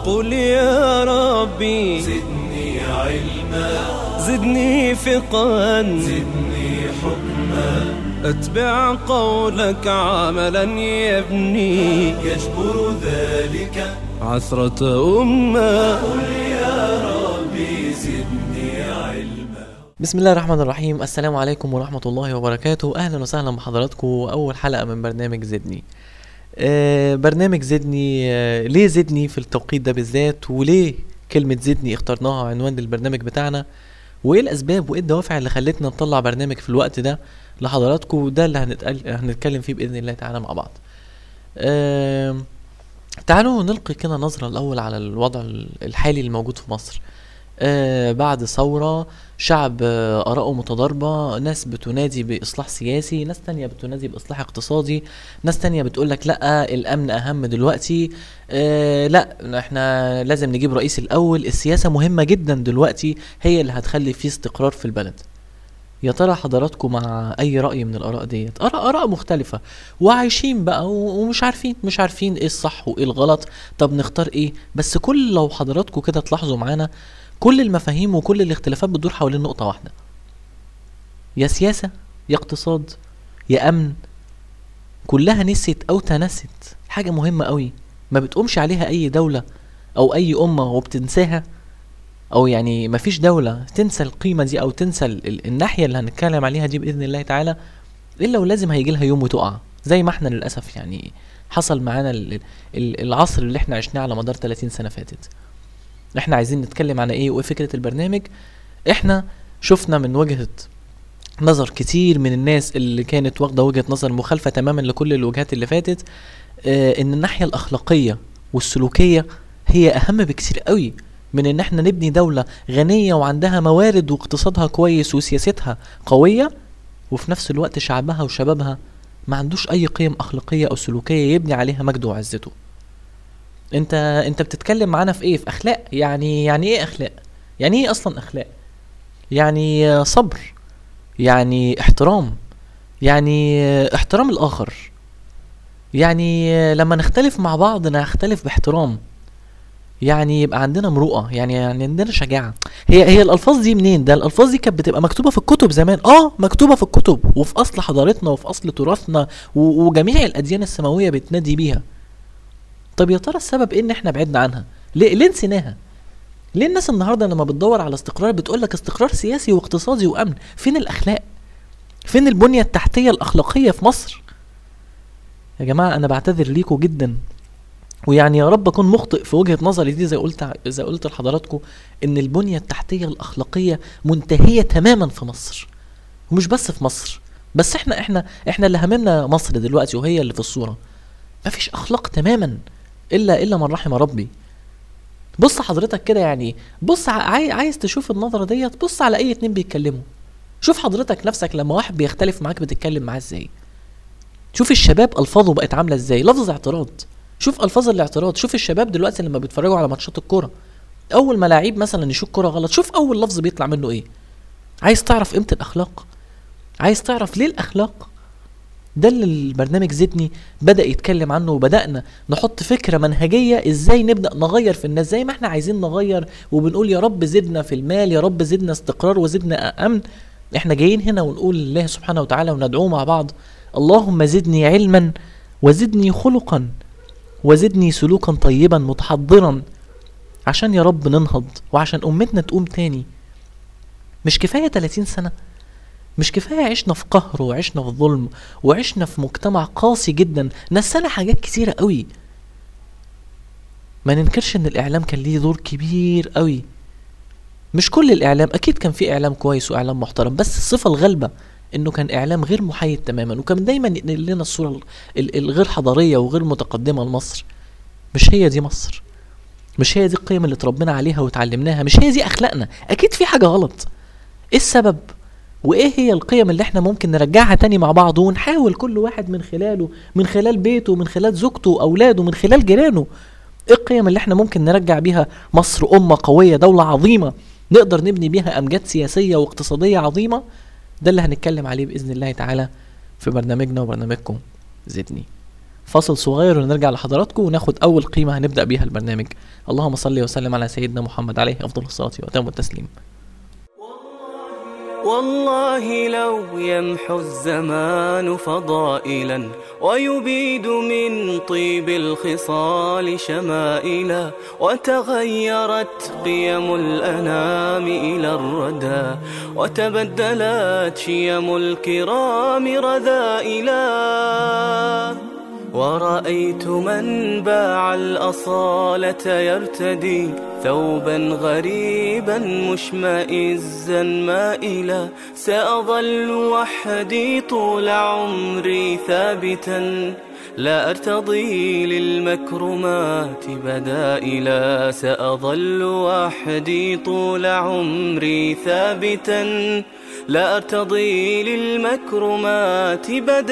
وقل يا ربي زدني علما زدني فقا زدني حكما أتبع قولك عملا يبني يجبر ذلك عثرة أمة قل يا ربي زدني علما بسم الله الرحمن الرحيم السلام عليكم ورحمة الله وبركاته أهلا وسهلا بحضراتكم أول حلقة من برنامج زدني آه برنامج زدني آه ليه زدني في التوقيت ده بالذات وليه كلمة زدني اخترناها عنوان للبرنامج بتاعنا وايه الاسباب وايه الدوافع اللي خلتنا نطلع برنامج في الوقت ده لحضراتكم وده اللي هنتقل... هنتكلم فيه باذن الله تعالى مع بعض آه تعالوا نلقي كده نظرة الأول على الوضع الحالي الموجود في مصر آه بعد ثورة شعب آه آراءه متضاربة ناس بتنادي بإصلاح سياسي ناس تانية بتنادي بإصلاح اقتصادي ناس تانية بتقولك لأ الأمن أهم دلوقتي آه لأ احنا لازم نجيب رئيس الأول السياسة مهمة جدا دلوقتي هي اللي هتخلي فيه استقرار في البلد يا ترى حضراتكم مع اي راي من الاراء ديت اراء اراء مختلفه وعايشين بقى و- ومش عارفين مش عارفين ايه الصح وايه الغلط طب نختار ايه بس كل لو حضراتكم كده تلاحظوا معانا كل المفاهيم وكل الاختلافات بتدور حوالين نقطه واحده يا سياسه يا اقتصاد يا امن كلها نسيت او تنست حاجه مهمه قوي ما بتقومش عليها اي دوله او اي امه وبتنساها او يعني مفيش دولة تنسى القيمة دي او تنسى ال- ال- الناحية اللي هنتكلم عليها دي باذن الله تعالى الا ولازم هيجي لها يوم وتقع زي ما احنا للاسف يعني حصل معانا ال- ال- العصر اللي احنا عشناه على مدار 30 سنة فاتت احنا عايزين نتكلم عن ايه وايه فكرة البرنامج احنا شفنا من وجهة نظر كتير من الناس اللي كانت واخدة وجهة نظر مخالفة تماما لكل الوجهات اللي فاتت اه ان الناحية الاخلاقية والسلوكية هي اهم بكتير قوي من ان احنا نبني دولة غنية وعندها موارد واقتصادها كويس وسياستها قوية وفي نفس الوقت شعبها وشبابها ما عندوش اي قيم اخلاقية او سلوكية يبني عليها مجده وعزته انت انت بتتكلم معانا في ايه في اخلاق يعني يعني ايه اخلاق يعني ايه اصلا اخلاق يعني آه، صبر يعني احترام يعني آه، احترام الاخر يعني آه، لما نختلف مع بعض نختلف باحترام يعني يبقى عندنا مروءه يعني يعني عندنا شجاعه هي هي الالفاظ دي منين ده الالفاظ دي كانت بتبقى مكتوبه في الكتب زمان اه مكتوبه في الكتب وفي اصل حضارتنا وفي اصل تراثنا و- وجميع الاديان السماويه بتنادي بيها طب يا ترى السبب ايه ان احنا بعدنا عنها ليه ليه نسيناها ليه الناس النهارده لما بتدور على استقرار بتقول لك استقرار سياسي واقتصادي وامن فين الاخلاق فين البنيه التحتيه الاخلاقيه في مصر يا جماعه انا بعتذر ليكم جدا ويعني يا رب اكون مخطئ في وجهه نظري دي زي قلت زي قلت لحضراتكم ان البنيه التحتيه الاخلاقيه منتهيه تماما في مصر ومش بس في مصر بس احنا احنا احنا اللي هممنا مصر دلوقتي وهي اللي في الصوره مفيش اخلاق تماما الا الا من رحم ربي بص حضرتك كده يعني بص ع- عاي- عايز تشوف النظره ديت بص على اي اتنين بيتكلموا شوف حضرتك نفسك لما واحد بيختلف معاك بتتكلم معاه ازاي شوف الشباب الفاظه بقت عامله ازاي لفظ اعتراض شوف الفاظ الاعتراض شوف الشباب دلوقتي لما بيتفرجوا على ماتشات الكوره اول ما لعيب مثلا يشوف كوره غلط شوف اول لفظ بيطلع منه ايه عايز تعرف قيمه الاخلاق عايز تعرف ليه الاخلاق ده اللي البرنامج زدني بدا يتكلم عنه وبدانا نحط فكره منهجيه ازاي نبدا نغير في الناس زي ما احنا عايزين نغير وبنقول يا رب زدنا في المال يا رب زدنا استقرار وزدنا امن احنا جايين هنا ونقول لله سبحانه وتعالى وندعوه مع بعض اللهم زدني علما وزدني خلقا وزدني سلوكا طيبا متحضرا عشان يا رب ننهض وعشان امتنا تقوم تاني مش كفايه 30 سنه مش كفايه عشنا في قهر وعشنا في ظلم وعشنا في مجتمع قاسي جدا نسانا حاجات كتيره قوي ما ننكرش ان الاعلام كان ليه دور كبير قوي مش كل الاعلام اكيد كان في اعلام كويس واعلام محترم بس الصفه الغالبه انه كان اعلام غير محايد تماما وكان دايما ينقل لنا الصوره ال- ال- الغير حضاريه وغير متقدمه لمصر مش هي دي مصر مش هي دي القيم اللي اتربينا عليها وتعلمناها مش هي دي اخلاقنا اكيد في حاجه غلط ايه السبب وايه هي القيم اللي احنا ممكن نرجعها تاني مع بعض ونحاول كل واحد من خلاله من خلال بيته من خلال زوجته واولاده من خلال جيرانه ايه القيم اللي احنا ممكن نرجع بيها مصر امه قويه دوله عظيمه نقدر نبني بيها امجاد سياسيه واقتصاديه عظيمه ده اللي هنتكلم عليه باذن الله تعالى في برنامجنا وبرنامجكم زدني فاصل صغير ونرجع لحضراتكم وناخد اول قيمه هنبدا بيها البرنامج اللهم صل وسلم على سيدنا محمد عليه افضل الصلاه واتم التسليم والله لو يمحو الزمان فضائلا ويبيد من طيب الخصال شمائلا وتغيرت قيم الأنام إلى الردى وتبدلت شيم الكرام رذائلا ورأيت من باع الأصالة يرتدي ثوبا غريبا مشمئزا مائلا سأظل وحدي طول عمري ثابتا لا أرتضي للمكرمات بدائلا سأظل وحدي طول عمري ثابتا لا أرتضي للمكرمات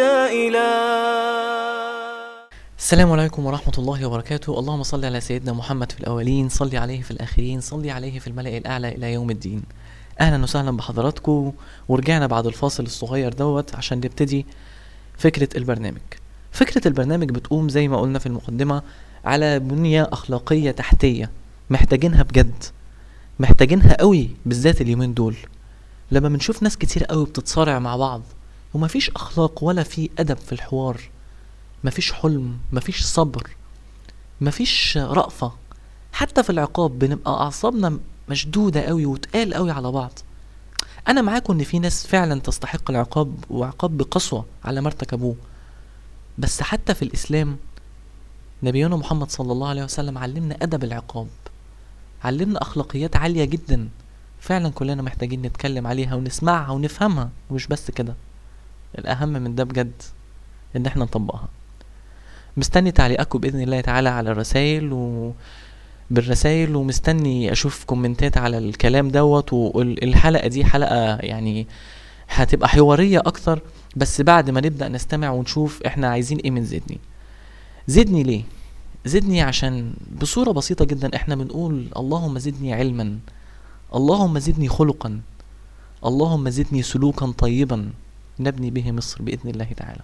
بدائلا السلام عليكم ورحمة الله وبركاته اللهم صل على سيدنا محمد في الأولين صل عليه في الآخرين صل عليه في الملأ الأعلى إلى يوم الدين أهلا وسهلا بحضراتكم ورجعنا بعد الفاصل الصغير دوت عشان نبتدي فكرة البرنامج فكرة البرنامج بتقوم زي ما قلنا في المقدمة على بنية أخلاقية تحتية محتاجينها بجد محتاجينها قوي بالذات اليومين دول لما بنشوف ناس كتير قوي بتتصارع مع بعض ومفيش أخلاق ولا في أدب في الحوار مفيش حلم مفيش صبر مفيش رأفة حتى في العقاب بنبقى أعصابنا مشدودة قوي وتقال قوي على بعض أنا معاكم إن في ناس فعلا تستحق العقاب وعقاب بقسوة على ما ارتكبوه بس حتى في الإسلام نبينا محمد صلى الله عليه وسلم علمنا أدب العقاب علمنا أخلاقيات عالية جدا فعلا كلنا محتاجين نتكلم عليها ونسمعها ونفهمها ومش بس كده الأهم من ده بجد إن احنا نطبقها مستني تعليقاتكم باذن الله تعالى على الرسائل و بالرسائل ومستني اشوف كومنتات على الكلام دوت والحلقه دي حلقه يعني هتبقى حواريه اكتر بس بعد ما نبدا نستمع ونشوف احنا عايزين ايه من زدني زدني ليه زدني عشان بصوره بسيطه جدا احنا بنقول اللهم زدني علما اللهم زدني خلقا اللهم زدني سلوكا طيبا نبني به مصر باذن الله تعالى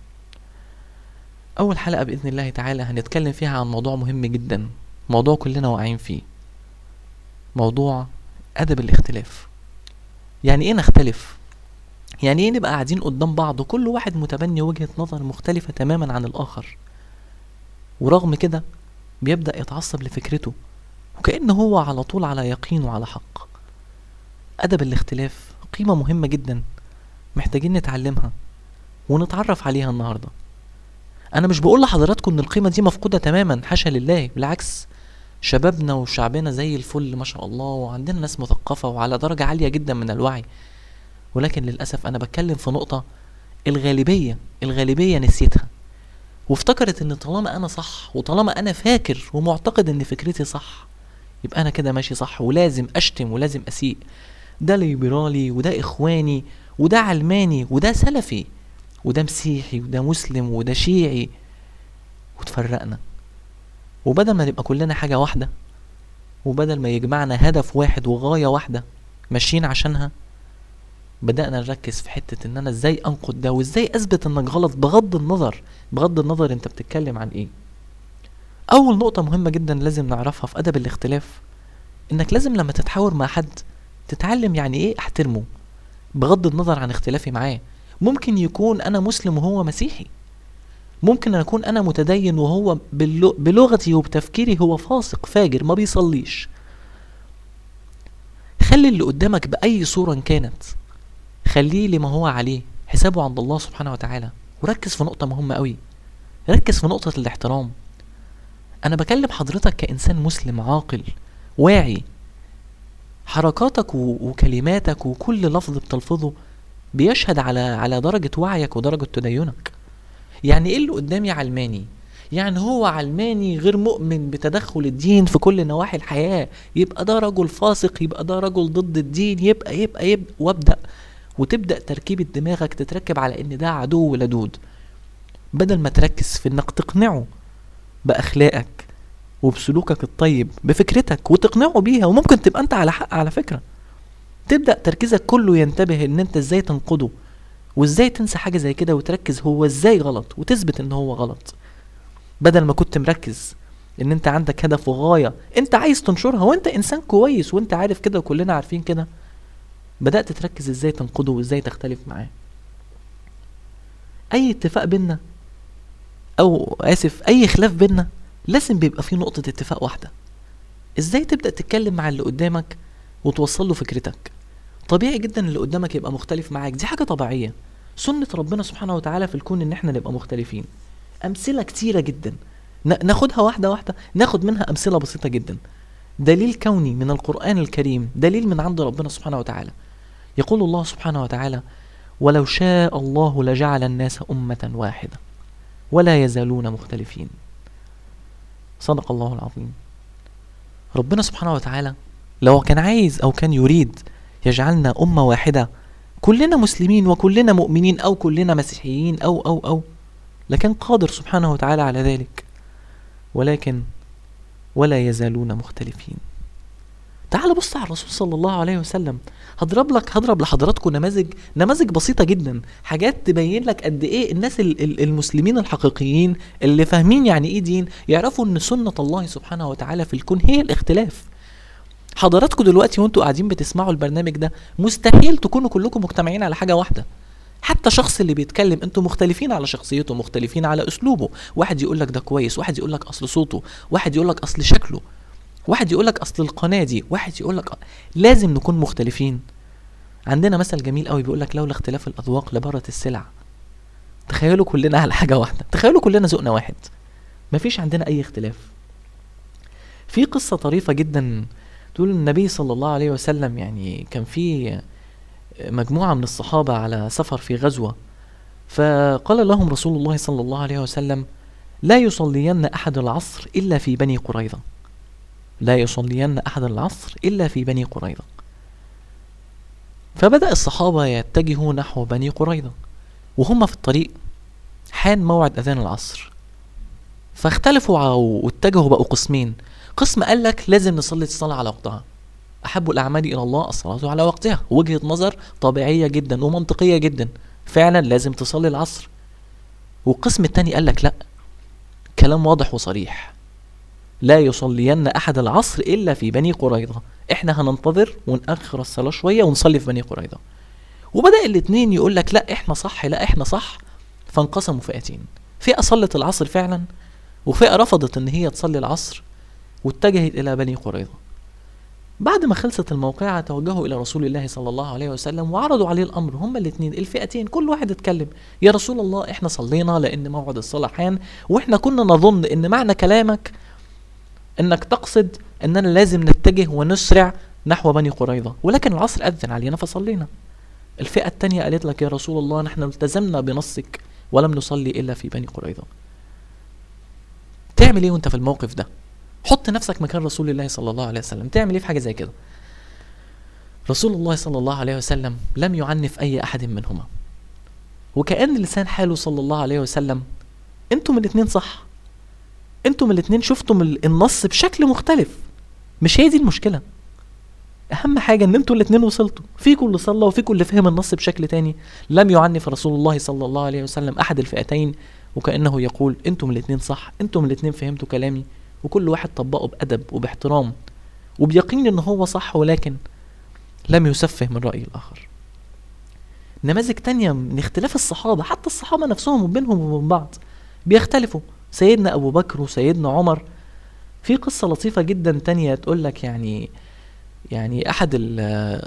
أول حلقة بإذن الله تعالى هنتكلم فيها عن موضوع مهم جدا موضوع كلنا واقعين فيه موضوع أدب الاختلاف يعني إيه نختلف؟ يعني إيه نبقى قاعدين قدام بعض وكل واحد متبني وجهة نظر مختلفة تماما عن الآخر ورغم كده بيبدأ يتعصب لفكرته وكأنه هو على طول على يقين وعلى حق أدب الاختلاف قيمة مهمة جدا محتاجين نتعلمها ونتعرف عليها النهارده انا مش بقول لحضراتكم ان القيمه دي مفقوده تماما حاشا لله بالعكس شبابنا وشعبنا زي الفل ما شاء الله وعندنا ناس مثقفه وعلى درجه عاليه جدا من الوعي ولكن للاسف انا بتكلم في نقطه الغالبيه الغالبيه نسيتها وافتكرت ان طالما انا صح وطالما انا فاكر ومعتقد ان فكرتي صح يبقى انا كده ماشي صح ولازم اشتم ولازم اسيء ده ليبرالي وده اخواني وده علماني وده سلفي وده مسيحي وده مسلم وده شيعي وتفرقنا وبدل ما نبقى كلنا حاجة واحدة وبدل ما يجمعنا هدف واحد وغاية واحدة ماشيين عشانها بدأنا نركز في حتة ان انا ازاي انقد ده وازاي اثبت انك غلط بغض النظر بغض النظر انت بتتكلم عن ايه اول نقطة مهمة جدا لازم نعرفها في ادب الاختلاف انك لازم لما تتحاور مع حد تتعلم يعني ايه احترمه بغض النظر عن اختلافي معاه ممكن يكون انا مسلم وهو مسيحي ممكن أن اكون انا متدين وهو باللو- بلغتي وبتفكيري هو فاسق فاجر ما بيصليش خلي اللي قدامك باي صوره إن كانت خليه لما هو عليه حسابه عند الله سبحانه وتعالى وركز في نقطه مهمه قوي ركز في نقطه الاحترام انا بكلم حضرتك كانسان مسلم عاقل واعي حركاتك و- وكلماتك وكل لفظ بتلفظه بيشهد على على درجة وعيك ودرجة تدينك يعني ايه اللي قدامي علماني يعني هو علماني غير مؤمن بتدخل الدين في كل نواحي الحياة يبقى ده رجل فاسق يبقى ده رجل ضد الدين يبقى يبقى يبقى وابدأ وتبدأ تركيبة دماغك تتركب على ان ده عدو ولدود بدل ما تركز في انك تقنعه بأخلاقك وبسلوكك الطيب بفكرتك وتقنعه بيها وممكن تبقى انت على حق على فكرة تبدأ تركيزك كله ينتبه ان انت ازاي تنقده وازاي تنسى حاجة زي كده وتركز هو ازاي غلط وتثبت ان هو غلط بدل ما كنت مركز ان انت عندك هدف وغايه انت عايز تنشرها وانت انسان كويس وانت عارف كده وكلنا عارفين كده بدات تركز ازاي تنقده وازاي تختلف معاه اي اتفاق بينا او اسف اي خلاف بينا لازم بيبقى فيه نقطه اتفاق واحده ازاي تبدا تتكلم مع اللي قدامك وتوصل له فكرتك طبيعي جدا اللي قدامك يبقى مختلف معاك دي حاجه طبيعيه سنه ربنا سبحانه وتعالى في الكون ان احنا نبقى مختلفين امثله كتيره جدا ن- ناخدها واحده واحده ناخد منها امثله بسيطه جدا دليل كوني من القران الكريم دليل من عند ربنا سبحانه وتعالى يقول الله سبحانه وتعالى ولو شاء الله لجعل الناس امه واحده ولا يزالون مختلفين صدق الله العظيم ربنا سبحانه وتعالى لو كان عايز او كان يريد يجعلنا امه واحده كلنا مسلمين وكلنا مؤمنين او كلنا مسيحيين او او او لكن قادر سبحانه وتعالى على ذلك ولكن ولا يزالون مختلفين تعال بص على الرسول صلى الله عليه وسلم هضرب لك هضرب لحضراتكم نماذج نماذج بسيطه جدا حاجات تبين لك قد ايه الناس ال- ال- المسلمين الحقيقيين اللي فاهمين يعني ايه دين يعرفوا ان سنه الله سبحانه وتعالى في الكون هي الاختلاف حضراتكم دلوقتي وانتوا قاعدين بتسمعوا البرنامج ده مستحيل تكونوا كلكم مجتمعين على حاجه واحده حتى شخص اللي بيتكلم انتوا مختلفين على شخصيته مختلفين على اسلوبه واحد يقول لك ده كويس واحد يقول لك اصل صوته واحد يقول لك اصل شكله واحد يقول لك اصل القناه دي واحد يقول لك لازم نكون مختلفين عندنا مثل جميل قوي بيقول لك لولا اختلاف الاذواق لبرت السلع تخيلوا كلنا على حاجه واحده تخيلوا كلنا ذوقنا واحد مفيش عندنا اي اختلاف في قصه طريفه جدا تقول النبي صلى الله عليه وسلم يعني كان في مجموعة من الصحابة على سفر في غزوة فقال لهم رسول الله صلى الله عليه وسلم لا يصلين أحد العصر إلا في بني قريظة لا يصلين أحد العصر إلا في بني قريظة فبدأ الصحابة يتجهوا نحو بني قريظة وهم في الطريق حان موعد أذان العصر فاختلفوا ع- واتجهوا بقوا قسمين قسم قال لك لازم نصلي الصلاة على وقتها أحب الأعمال إلى الله الصلاة على وقتها وجهة نظر طبيعية جدا ومنطقية جدا فعلا لازم تصلي العصر والقسم التاني قال لك لا كلام واضح وصريح لا يصلين أحد العصر إلا في بني قريظة إحنا هننتظر ونأخر الصلاة شوية ونصلي في بني قريظة وبدأ الاتنين يقول لك لا إحنا صح لا إحنا صح فانقسموا فئتين فئة صلت العصر فعلا وفئة رفضت إن هي تصلي العصر واتجهت إلى بني قريظة بعد ما خلصت الموقعة توجهوا إلى رسول الله صلى الله عليه وسلم وعرضوا عليه الأمر هما الاثنين الفئتين كل واحد اتكلم يا رسول الله إحنا صلينا لأن موعد الصلاة حان وإحنا كنا نظن إن معنى كلامك إنك تقصد إننا لازم نتجه ونسرع نحو بني قريظة ولكن العصر أذن علينا فصلينا الفئة التانية قالت لك يا رسول الله نحن التزمنا بنصك ولم نصلي إلا في بني قريظة تعمل إيه وأنت في الموقف ده حط نفسك مكان رسول الله صلى الله عليه وسلم تعمل ايه في حاجه زي كده رسول الله صلى الله عليه وسلم لم يعنف اي احد منهما وكأن لسان حاله صلى الله عليه وسلم انتم الاتنين صح انتم الاتنين شفتم ال- النص بشكل مختلف مش هي دي المشكله اهم حاجه ان انتوا الاتنين وصلتوا فيكم اللي صلى وفيكم اللي فهم النص بشكل تاني لم يعنف رسول الله صلى الله عليه وسلم احد الفئتين وكانه يقول انتم الاتنين صح انتم الاتنين فهمتوا كلامي وكل واحد طبقه بأدب وباحترام وبيقين ان هو صح ولكن لم يسفه من رأي الآخر نماذج تانية من اختلاف الصحابة حتى الصحابة نفسهم وبينهم وبين بعض بيختلفوا سيدنا أبو بكر وسيدنا عمر في قصة لطيفة جدا تانية تقول لك يعني يعني أحد ال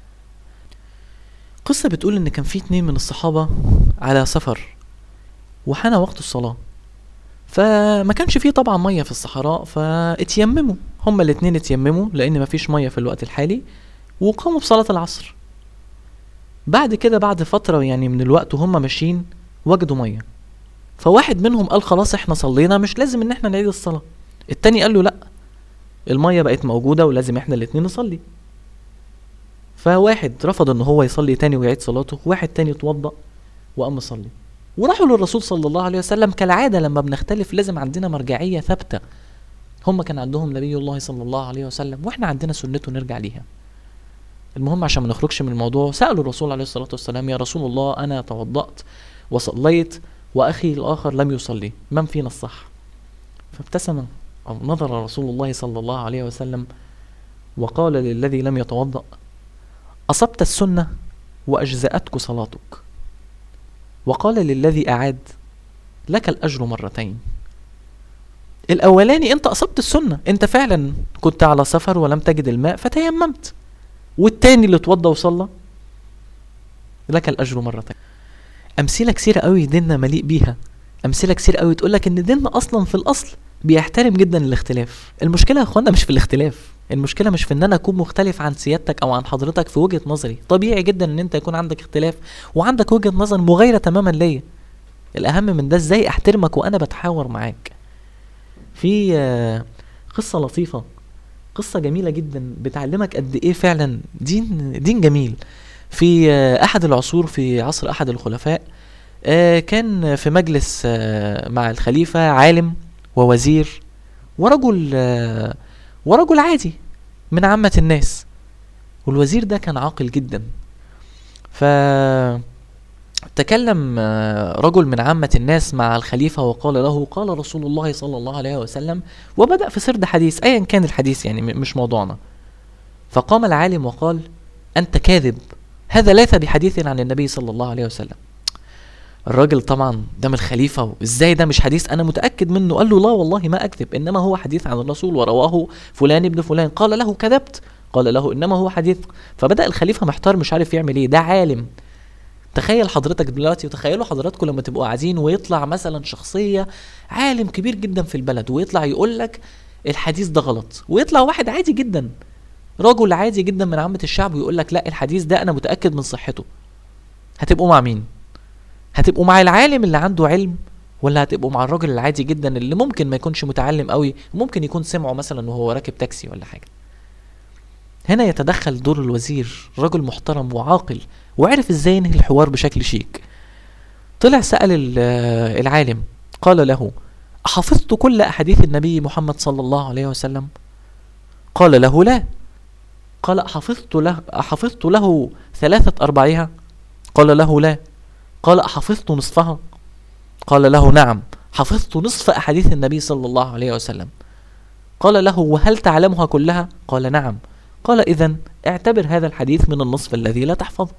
قصة بتقول إن كان في اتنين من الصحابة على سفر وحان وقت الصلاة فما كانش فيه طبعا ميه في الصحراء فاتيمموا هما الاتنين اتيمموا لان مفيش ميه في الوقت الحالي وقاموا بصلاة العصر بعد كده بعد فترة يعني من الوقت وهم ماشيين وجدوا ميه فواحد منهم قال خلاص احنا صلينا مش لازم ان احنا نعيد الصلاة التاني قال له لا الميه بقت موجودة ولازم احنا الاتنين نصلي فواحد رفض ان هو يصلي تاني ويعيد صلاته واحد تاني اتوضأ وقام مصلي وراحوا للرسول صلى الله عليه وسلم كالعادة لما بنختلف لازم عندنا مرجعية ثابتة هم كان عندهم نبي الله صلى الله عليه وسلم واحنا عندنا سنته نرجع ليها المهم عشان ما نخرجش من الموضوع سألوا الرسول عليه الصلاة والسلام يا رسول الله أنا توضأت وصليت وأخي الآخر لم يصلي من فينا الصح فابتسم أو نظر رسول الله صلى الله عليه وسلم وقال للذي لم يتوضأ أصبت السنة وأجزأتك صلاتك وقال للذي أعاد لك الأجر مرتين الأولاني أنت أصبت السنة أنت فعلا كنت على سفر ولم تجد الماء فتيممت والتاني اللي اتوضى وصلى لك الأجر مرتين أمثلة كثيرة قوي ديننا مليء بيها أمثلة كثير قوي تقول لك إن ديننا أصلا في الأصل بيحترم جدا الاختلاف المشكلة يا إخوانا مش في الاختلاف المشكلة مش في إن أنا أكون مختلف عن سيادتك أو عن حضرتك في وجهة نظري طبيعي جدا إن أنت يكون عندك اختلاف وعندك وجهة نظر مغايرة تماما ليا الأهم من ده إزاي أحترمك وأنا بتحاور معاك في آه، قصة لطيفة قصة جميلة جدا بتعلمك قد ايه فعلا دين دين جميل في آه، احد العصور في عصر احد الخلفاء آه، كان في مجلس آه، مع الخليفة عالم ووزير ورجل آه، ورجل عادي من عامة الناس والوزير ده كان عاقل جدا ف تكلم آه، رجل من عامة الناس مع الخليفة وقال له قال رسول الله صلى الله عليه وسلم وبدأ في سرد حديث أيا كان الحديث يعني م- مش موضوعنا فقام العالم وقال أنت كاذب هذا ليس بحديث عن النبي صلى الله عليه وسلم الراجل طبعا ده من الخليفة ازاي ده مش حديث انا متأكد منه قال له لا والله ما اكذب انما هو حديث عن الرسول ورواه فلان ابن فلان قال له كذبت قال له انما هو حديث فبدأ الخليفة محتار مش عارف يعمل ايه ده عالم تخيل حضرتك دلوقتي وتخيلوا حضراتكم لما تبقوا قاعدين ويطلع مثلا شخصية عالم كبير جدا في البلد ويطلع يقول لك الحديث ده غلط ويطلع واحد عادي جدا رجل عادي جدا من عامة الشعب ويقول لك لا الحديث ده انا متأكد من صحته هتبقوا مع مين هتبقوا مع العالم اللي عنده علم ولا هتبقوا مع الراجل العادي جدا اللي ممكن ما يكونش متعلم قوي ممكن يكون سمعه مثلا وهو راكب تاكسي ولا حاجة هنا يتدخل دور الوزير رجل محترم وعاقل وعرف ازاي ينهي الحوار بشكل شيك طلع سأل ال- آه، العالم قال له أحفظت كل أحاديث النبي محمد صلى الله عليه وسلم قال له لا قال أحفظت له أحفظت له ثلاثة أرباعها قال له لا قال أحفظت نصفها قال له نعم حفظت نصف أحاديث النبي صلى الله عليه وسلم قال له وهل تعلمها كلها قال نعم قال إذا اعتبر هذا الحديث من النصف الذي لا تحفظه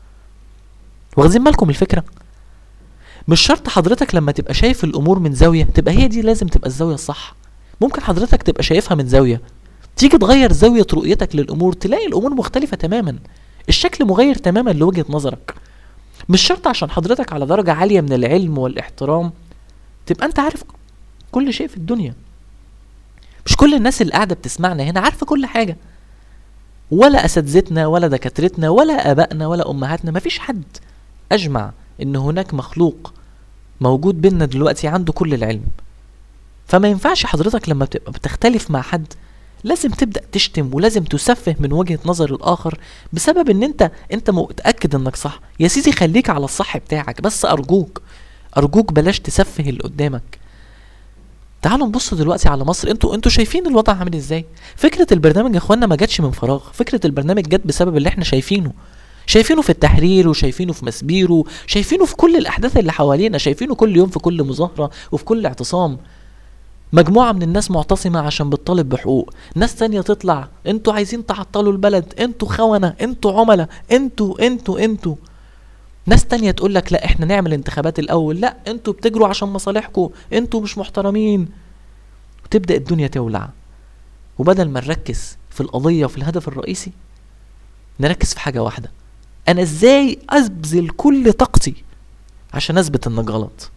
واخدين بالكم الفكرة مش شرط حضرتك لما تبقى شايف الأمور من زاوية تبقى هي دي لازم تبقى الزاوية الصح ممكن حضرتك تبقى شايفها من زاوية تيجي تغير زاوية رؤيتك للأمور تلاقي الأمور مختلفة تماما الشكل مغير تماما لوجهة نظرك مش شرط عشان حضرتك على درجة عالية من العلم والاحترام تبقى انت عارف كل شيء في الدنيا مش كل الناس اللي قاعدة بتسمعنا هنا عارفة كل حاجة ولا أساتذتنا ولا دكاترتنا ولا آبائنا ولا أمهاتنا مفيش حد أجمع إن هناك مخلوق موجود بينا دلوقتي عنده كل العلم فما ينفعش حضرتك لما بتبقى بتختلف مع حد لازم تبدأ تشتم ولازم تسفه من وجهة نظر الآخر بسبب إن أنت أنت متأكد إنك صح يا سيدي خليك على الصح بتاعك بس أرجوك أرجوك بلاش تسفه اللي قدامك تعالوا نبص دلوقتي على مصر انتوا انتوا شايفين الوضع عامل ازاي فكره البرنامج يا اخوانا ما جاتش من فراغ فكره البرنامج جت بسبب اللي احنا شايفينه شايفينه في التحرير وشايفينه في مسبيرو شايفينه في كل الاحداث اللي حوالينا شايفينه كل يوم في كل مظاهره وفي كل اعتصام مجموعة من الناس معتصمة عشان بتطالب بحقوق ناس تانية تطلع انتوا عايزين تعطلوا البلد انتوا خونة انتوا عملاء انتوا انتوا انتوا ناس تانية تقول لك لا احنا نعمل انتخابات الاول لا انتوا بتجروا عشان مصالحكم انتوا مش محترمين وتبدأ الدنيا تولع وبدل ما نركز في القضية وفي الهدف الرئيسي نركز في حاجة واحدة انا ازاي ابذل كل طاقتي عشان اثبت انك غلط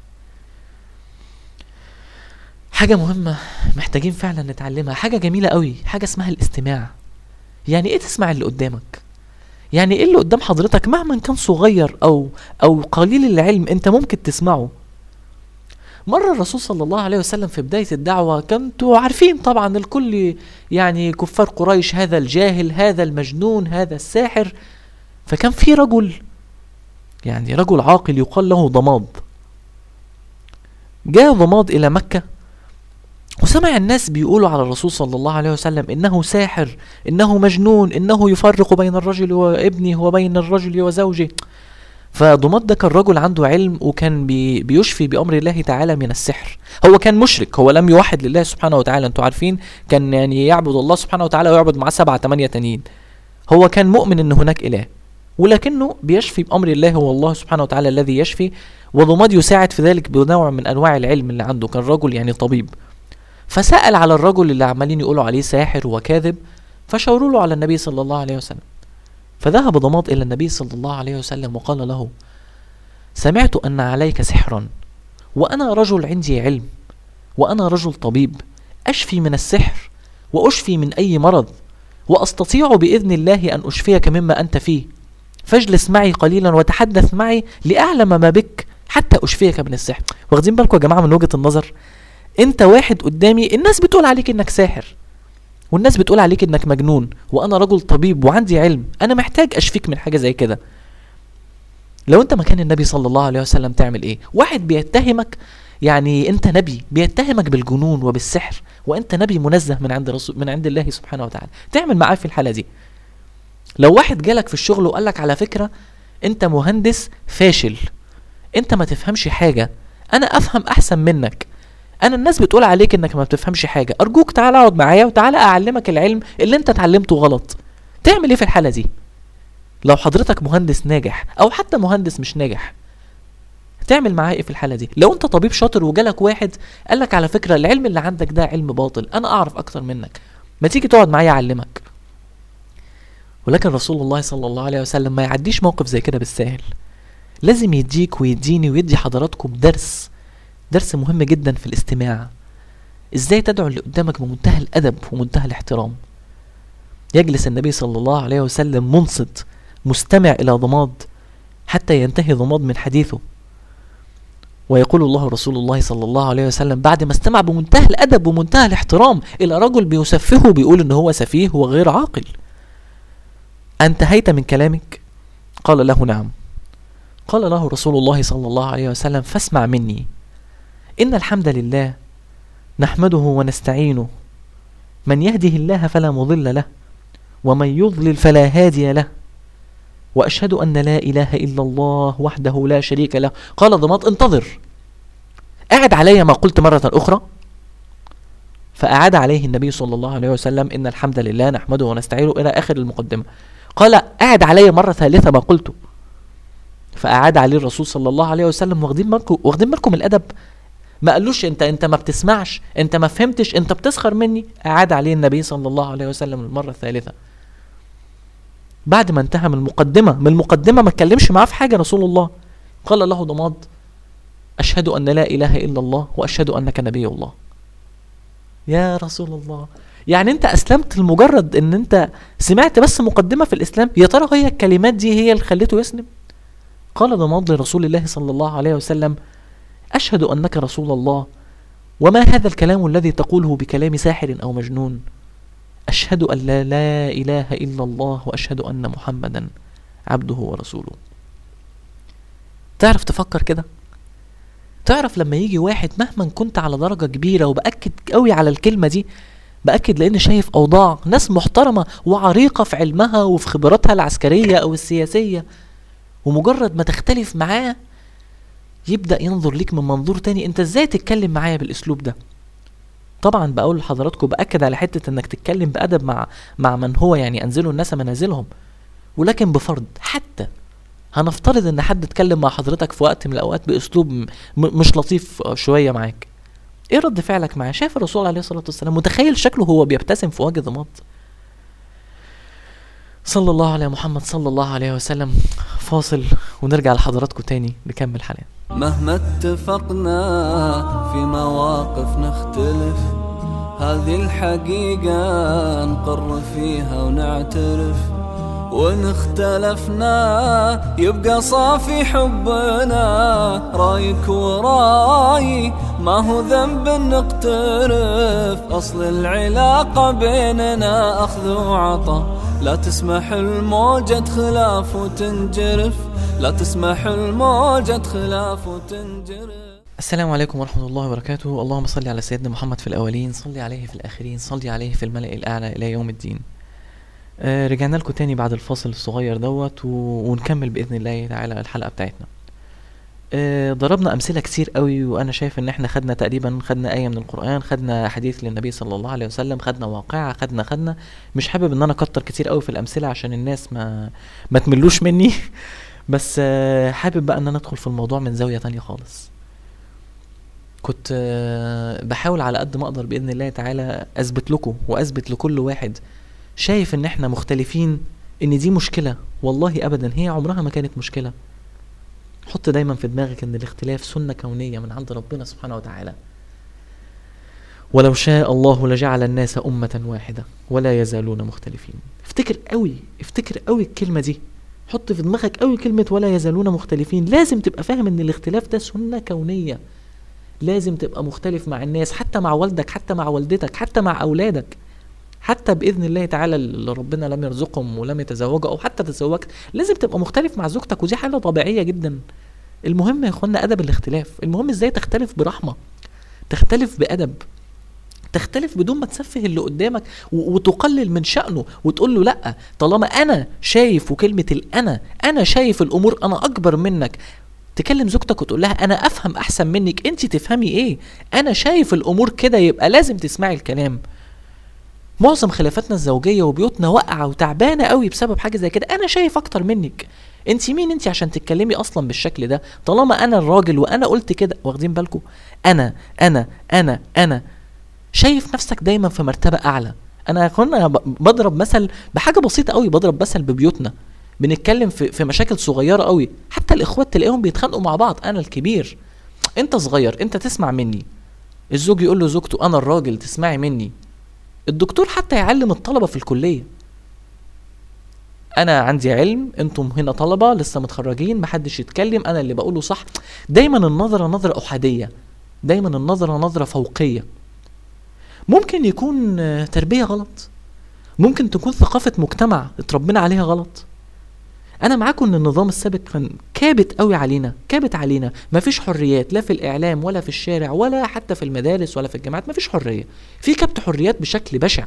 حاجة مهمة محتاجين فعلا نتعلمها حاجة جميلة قوي حاجة اسمها الاستماع يعني ايه تسمع اللي قدامك يعني ايه اللي قدام حضرتك مهما كان صغير او او قليل العلم انت ممكن تسمعه مرة الرسول صلى الله عليه وسلم في بداية الدعوة كنتوا عارفين طبعا الكل يعني كفار قريش هذا الجاهل هذا المجنون هذا الساحر فكان في رجل يعني رجل عاقل يقال له ضماد جاء ضماد إلى مكة وسمع الناس بيقولوا على الرسول صلى الله عليه وسلم إنه ساحر إنه مجنون إنه يفرق بين الرجل وابنه وبين الرجل وزوجه فضماد ده كان رجل عنده علم وكان بي بيشفي بأمر الله تعالى من السحر هو كان مشرك هو لم يوحد لله سبحانه وتعالى انتوا عارفين كان يعني يعبد الله سبحانه وتعالى ويعبد معاه سبعة تمانية تانيين هو كان مؤمن ان هناك اله ولكنه بيشفي بأمر الله هو الله سبحانه وتعالى الذي يشفي وضماد يساعد في ذلك بنوع من انواع العلم اللي عنده كان رجل يعني طبيب فسأل على الرجل اللي عمالين يقولوا عليه ساحر وكاذب فشاوروا له على النبي صلى الله عليه وسلم فذهب ضماد إلى النبي صلى الله عليه وسلم وقال له سمعت أن عليك سحرا وأنا رجل عندي علم وأنا رجل طبيب أشفي من السحر وأشفي من أي مرض وأستطيع بإذن الله أن أشفيك مما أنت فيه فاجلس معي قليلا وتحدث معي لأعلم ما بك حتى أشفيك من السحر واخدين بالكم يا جماعة من وجهة النظر انت واحد قدامي الناس بتقول عليك انك ساحر والناس بتقول عليك انك مجنون وانا رجل طبيب وعندي علم انا محتاج اشفيك من حاجه زي كده لو انت مكان النبي صلى الله عليه وسلم تعمل ايه واحد بيتهمك يعني انت نبي بيتهمك بالجنون وبالسحر وانت نبي منزه من عند رسول من عند الله سبحانه وتعالى تعمل معاه في الحاله دي لو واحد جالك في الشغل وقال لك على فكره انت مهندس فاشل انت ما تفهمش حاجه انا افهم احسن منك انا الناس بتقول عليك انك ما بتفهمش حاجه ارجوك تعالى اقعد معايا وتعالى اعلمك العلم اللي انت اتعلمته غلط تعمل ايه في الحاله دي لو حضرتك مهندس ناجح او حتى مهندس مش ناجح تعمل معاه ايه في الحاله دي لو انت طبيب شاطر وجالك واحد قال لك على فكره العلم اللي عندك ده علم باطل انا اعرف اكتر منك ما تيجي تقعد معايا اعلمك ولكن رسول الله صلى الله عليه وسلم ما يعديش موقف زي كده بالساهل لازم يديك ويديني ويدي حضراتكم درس درس مهم جدا في الاستماع ازاي تدعو اللي قدامك بمنتهى الادب ومنتهى الاحترام يجلس النبي صلى الله عليه وسلم منصت مستمع الى ضماد حتى ينتهي ضماد من حديثه ويقول الله رسول الله صلى الله عليه وسلم بعد ما استمع بمنتهى الادب ومنتهى الاحترام الى رجل بيسفهه بيقول ان هو سفيه وغير عاقل انتهيت من كلامك قال له نعم قال له رسول الله صلى الله عليه وسلم فاسمع مني إن الحمد لله نحمده ونستعينه من يهده الله فلا مضل له ومن يضلل فلا هادي له وأشهد أن لا إله إلا الله وحده لا شريك له قال ضماد انتظر أعد علي ما قلت مرة أخرى فأعاد عليه النبي صلى الله عليه وسلم إن الحمد لله نحمده ونستعينه إلى آخر المقدمة قال أعد علي مرة ثالثة ما قلته فأعاد عليه الرسول صلى الله عليه وسلم واخدين بالكم واخدين بالكم الأدب ما قالوش انت انت ما بتسمعش انت ما فهمتش انت بتسخر مني اعاد عليه النبي صلى الله عليه وسلم المره الثالثه بعد ما انتهى من المقدمه من المقدمه ما اتكلمش معاه في حاجه رسول الله قال له ضماد اشهد ان لا اله الا الله واشهد انك نبي الله يا رسول الله يعني انت اسلمت لمجرد ان انت سمعت بس مقدمه في الاسلام يا ترى هي الكلمات دي هي اللي خليته يسلم قال ضماد لرسول الله صلى الله عليه وسلم أشهد أنك رسول الله وما هذا الكلام الذي تقوله بكلام ساحر أو مجنون أشهد أن لا, لا إله إلا الله وأشهد أن محمدا عبده ورسوله تعرف تفكر كده تعرف لما يجي واحد مهما كنت على درجة كبيرة وبأكد قوي على الكلمة دي بأكد لأن شايف أوضاع ناس محترمة وعريقة في علمها وفي خبراتها العسكرية أو السياسية ومجرد ما تختلف معاه يبدأ ينظر ليك من منظور تاني انت ازاي تتكلم معايا بالاسلوب ده طبعا بقول لحضراتكم باكد على حته انك تتكلم بادب مع مع من هو يعني انزلوا الناس منازلهم ولكن بفرض حتى هنفترض ان حد اتكلم مع حضرتك في وقت من الاوقات باسلوب م- مش لطيف شويه معاك ايه رد فعلك معاه شايف الرسول عليه الصلاه والسلام متخيل شكله هو بيبتسم في وجه ضماد صلى الله على محمد صلى الله عليه وسلم فاصل ونرجع لحضراتكم تاني نكمل حلقة مهما اتفقنا في مواقف نختلف هذه الحقيقة نقر فيها ونعترف وإن اختلفنا يبقى صافي حبنا رايك وراي ما هو ذنب نقترف أصل العلاقة بيننا أخذ وعطا لا تسمح الموجة خلاف وتنجرف لا تسمح الموجة خلاف وتنجرف السلام عليكم ورحمة الله وبركاته اللهم صل على سيدنا محمد في الأولين صل عليه في الآخرين صل عليه في الملأ الأعلى إلى يوم الدين آه رجعنا لكم تاني بعد الفاصل الصغير دوت و... ونكمل باذن الله تعالى الحلقه بتاعتنا آه ضربنا امثله كتير قوي وانا شايف ان احنا خدنا تقريبا خدنا ايه من القران خدنا حديث للنبي صلى الله عليه وسلم خدنا واقعه خدنا خدنا مش حابب ان انا اكتر كتير قوي في الامثله عشان الناس ما ما تملوش مني بس آه حابب بقى ان انا ادخل في الموضوع من زاويه تانية خالص كنت آه بحاول على قد ما اقدر باذن الله تعالى اثبت لكم واثبت لكل واحد شايف ان احنا مختلفين ان دي مشكله والله ابدا هي عمرها ما كانت مشكله حط دايما في دماغك ان الاختلاف سنه كونيه من عند ربنا سبحانه وتعالى ولو شاء الله لجعل الناس أمة واحدة ولا يزالون مختلفين افتكر قوي افتكر قوي الكلمة دي حط في دماغك قوي كلمة ولا يزالون مختلفين لازم تبقى فاهم ان الاختلاف ده سنة كونية لازم تبقى مختلف مع الناس حتى مع والدك حتى مع والدتك حتى مع أولادك حتى باذن الله تعالى اللي ربنا لم يرزقهم ولم يتزوجوا او حتى تزوجت لازم تبقى مختلف مع زوجتك ودي حاجه طبيعيه جدا المهم يا اخوانا ادب الاختلاف المهم ازاي تختلف برحمه تختلف بادب تختلف بدون ما تسفه اللي قدامك و- وتقلل من شأنه وتقول له لا طالما انا شايف وكلمة الانا انا شايف الامور انا اكبر منك تكلم زوجتك وتقول لها انا افهم احسن منك انت تفهمي ايه انا شايف الامور كده يبقى لازم تسمعي الكلام معظم خلافاتنا الزوجيه وبيوتنا واقعه وتعبانه قوي بسبب حاجه زي كده انا شايف اكتر منك انت مين انت عشان تتكلمي اصلا بالشكل ده طالما انا الراجل وانا قلت كده واخدين بالكم انا انا انا انا شايف نفسك دايما في مرتبه اعلى انا كنا ب- بضرب مثل بحاجه بسيطه قوي بضرب مثل ببيوتنا بنتكلم في في مشاكل صغيره قوي حتى الاخوات تلاقيهم بيتخانقوا مع بعض انا الكبير انت صغير انت تسمع مني الزوج يقول له زوجته انا الراجل تسمعي مني الدكتور حتى يعلم الطلبه في الكليه انا عندي علم انتم هنا طلبه لسه متخرجين محدش يتكلم انا اللي بقوله صح دايما النظره نظره احاديه دايما النظره نظره فوقيه ممكن يكون آه، تربيه غلط ممكن تكون ثقافه مجتمع اتربينا عليها غلط انا معاكم ان النظام السابق كان كابت قوي علينا كابت علينا مفيش حريات لا في الاعلام ولا في الشارع ولا حتى في المدارس ولا في الجامعات مفيش حريه في كبت حريات بشكل بشع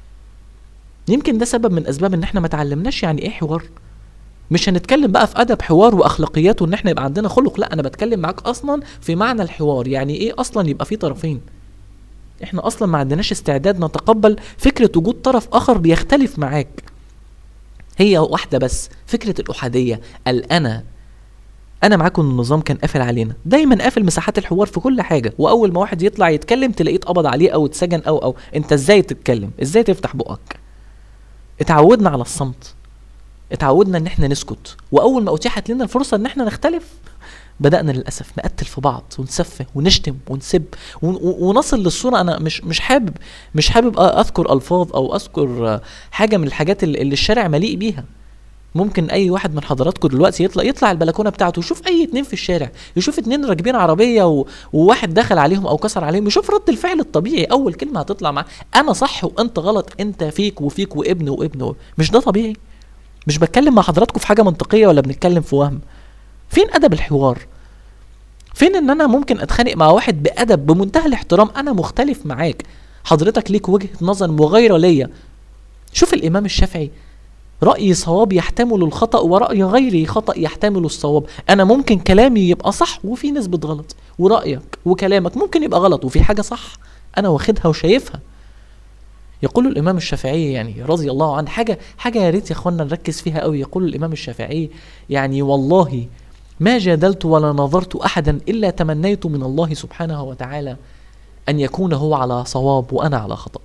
يمكن ده سبب من اسباب ان احنا ما تعلمناش يعني ايه حوار مش هنتكلم بقى في ادب حوار واخلاقيات وان احنا يبقى عندنا خلق لا انا بتكلم معاك اصلا في معنى الحوار يعني ايه اصلا يبقى في طرفين احنا اصلا ما عندناش استعداد نتقبل فكره وجود طرف اخر بيختلف معاك هي واحده بس فكره الاحاديه الانا انا معاكم إن النظام كان قافل علينا دايما قافل مساحات الحوار في كل حاجه واول ما واحد يطلع يتكلم تلاقيه اتقبض عليه او اتسجن او او انت ازاي تتكلم ازاي تفتح بقك اتعودنا على الصمت اتعودنا ان احنا نسكت واول ما اتيحت لنا الفرصه ان احنا نختلف بدانا للاسف نقتل في بعض ونسفه ونشتم ونسب ون- و- ونصل للصوره انا مش مش حابب مش حابب أ- اذكر الفاظ او اذكر آه، حاجه من الحاجات اللي اللي الشارع مليء بيها ممكن اي واحد من حضراتكم دلوقتي يطلع يطلع البلكونه بتاعته يشوف اي اتنين في الشارع يشوف اتنين راكبين عربيه و... وواحد دخل عليهم او كسر عليهم يشوف رد الفعل الطبيعي اول كلمه هتطلع معاه انا صح وانت غلط انت فيك وفيك وابن وابن و... مش ده طبيعي مش بتكلم مع حضراتكم في حاجه منطقيه ولا بنتكلم في وهم فين ادب الحوار فين ان انا ممكن اتخانق مع واحد بادب بمنتهى الاحترام انا مختلف معاك حضرتك ليك وجهه نظر مغايره ليا شوف الامام الشافعي رأي صواب يحتمل الخطأ ورأي غيري خطأ يحتمل الصواب أنا ممكن كلامي يبقى صح وفي نسبة غلط ورأيك وكلامك ممكن يبقى غلط وفي حاجة صح أنا واخدها وشايفها يقول الإمام الشافعي يعني رضي الله عنه حاجة حاجة يا ريت يا إخوانا نركز فيها قوي يقول الإمام الشافعي يعني والله ما جادلت ولا نظرت أحدا إلا تمنيت من الله سبحانه وتعالى أن يكون هو على صواب وأنا على خطأ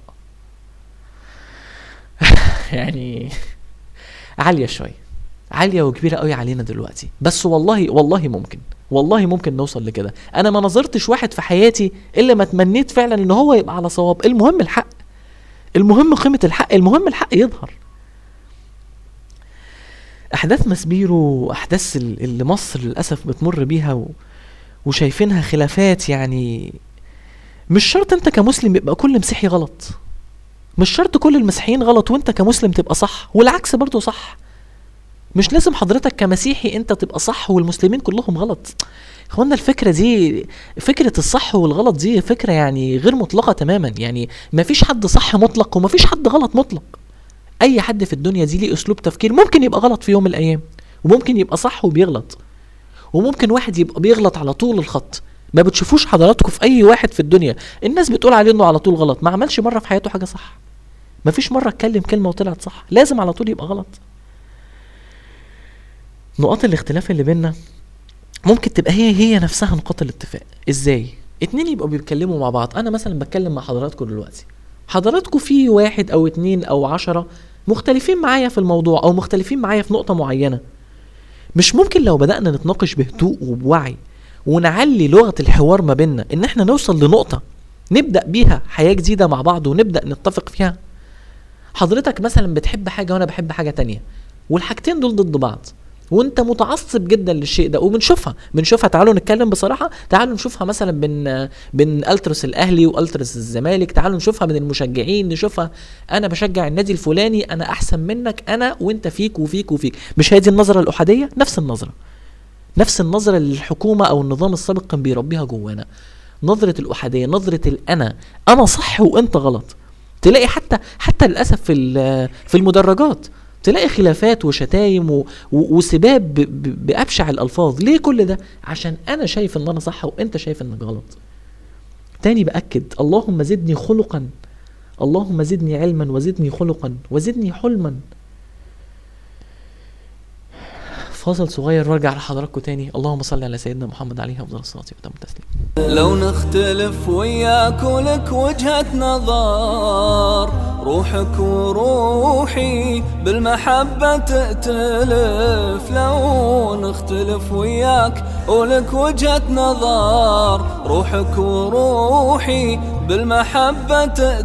يعني عاليه شويه عاليه وكبيره قوي علينا دلوقتي بس والله والله ممكن والله ممكن نوصل لكده انا ما نظرتش واحد في حياتي الا ما تمنيت فعلا ان هو يبقى على صواب المهم الحق المهم قيمه الحق المهم الحق يظهر احداث مسبيرو واحداث ال- اللي مصر للاسف بتمر بيها و... وشايفينها خلافات يعني مش شرط انت كمسلم يبقى كل مسيحي غلط مش شرط كل المسيحيين غلط وانت كمسلم تبقى صح والعكس برضو صح مش لازم حضرتك كمسيحي انت تبقى صح والمسلمين كلهم غلط اخوانا الفكرة دي فكرة الصح والغلط دي فكرة يعني غير مطلقة تماما يعني ما فيش حد صح مطلق وما فيش حد غلط مطلق اي حد في الدنيا دي ليه اسلوب تفكير ممكن يبقى غلط في يوم من الايام وممكن يبقى صح وبيغلط وممكن واحد يبقى بيغلط على طول الخط ما بتشوفوش حضراتكم في اي واحد في الدنيا الناس بتقول عليه انه على طول غلط ما عملش مره في حياته حاجه صح ما فيش مره اتكلم كلمه وطلعت صح لازم على طول يبقى غلط نقاط الاختلاف اللي بينا ممكن تبقى هي هي نفسها نقاط الاتفاق ازاي اتنين يبقوا بيتكلموا مع بعض انا مثلا بتكلم مع حضراتكم دلوقتي حضراتكم في واحد او اتنين او عشرة مختلفين معايا في الموضوع او مختلفين معايا في نقطة معينة مش ممكن لو بدأنا نتناقش بهدوء وبوعي ونعلي لغة الحوار ما بيننا ان احنا نوصل لنقطة نبدأ بيها حياة جديدة مع بعض ونبدأ نتفق فيها حضرتك مثلا بتحب حاجة وانا بحب حاجة تانية والحاجتين دول ضد بعض وانت متعصب جدا للشيء ده وبنشوفها بنشوفها تعالوا نتكلم بصراحه تعالوا نشوفها مثلا بين بين الترس الاهلي والترس الزمالك تعالوا نشوفها من المشجعين نشوفها انا بشجع النادي الفلاني انا احسن منك انا وانت فيك وفيك وفيك مش هذه النظره الاحاديه نفس النظره نفس النظره اللي الحكومه او النظام السابق كان بيربيها جوانا نظره الاحاديه نظره الانا انا صح وانت غلط تلاقي حتى حتى للاسف في ال- في المدرجات تلاقي خلافات وشتايم و... و... وسباب ب... ب... بأبشع الألفاظ ليه كل ده عشان أنا شايف إن أنا صح وأنت شايف إنك غلط تاني بأكد اللهم زدني خلقا اللهم زدني علما وزدني خلقا وزدني حلما فاصل صغير وارجع لحضراتكم تاني اللهم صل على سيدنا محمد عليه افضل الصلاه وتم التسليم لو نختلف وياك ولك وجهة نظر روحك وروحي بالمحبة تأتلف لو نختلف وياك ولك وجهة نظر روحك وروحي بالمحبة